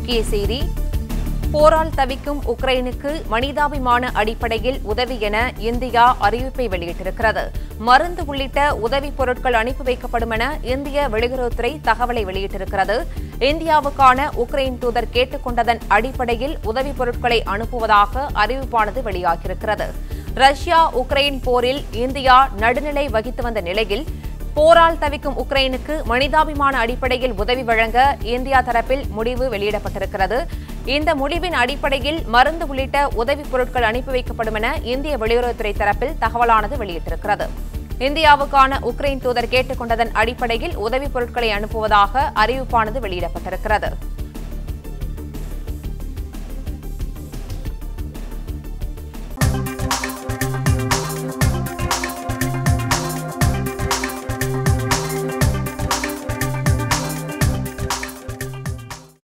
முக்கிய செய்தி போரால் தவிக்கும் உக்ரைனுக்கு மனிதாபிமான அடிப்படையில் உதவி என இந்தியா அறிவிப்பை வெளியிட்டிருக்கிறது மருந்து உள்ளிட்ட உதவிப் பொருட்கள் அனுப்பி வைக்கப்படும் என இந்திய வெளியுறவுத்துறை தகவலை வெளியிட்டிருக்கிறது இந்தியாவுக்கான உக்ரைன் தூதர் கேட்டுக் கொண்டதன் அடிப்படையில் உதவிப் பொருட்களை அனுப்புவதாக அறிவிப்பானது வெளியாகியிருக்கிறது ரஷ்யா உக்ரைன் போரில் இந்தியா நடுநிலை வகித்து வந்த நிலையில் போரால் தவிக்கும் உக்ரைனுக்கு மனிதாபிமான அடிப்படையில் உதவி வழங்க இந்தியா தரப்பில் முடிவு வெளியிடப்பட்டிருக்கிறது இந்த முடிவின் அடிப்படையில் மருந்து உள்ளிட்ட உதவிப் பொருட்கள் அனுப்பி வைக்கப்படும் என இந்திய வெளியுறவுத்துறை தரப்பில் தகவலானது வெளியிட்டிருக்கிறது இந்தியாவுக்கான உக்ரைன் தூதர் கேட்டுக் கொண்டதன் அடிப்படையில் உதவிப் பொருட்களை அனுப்புவதாக அறிவிப்பானது வெளியிடப்பட்டிருக்கிறது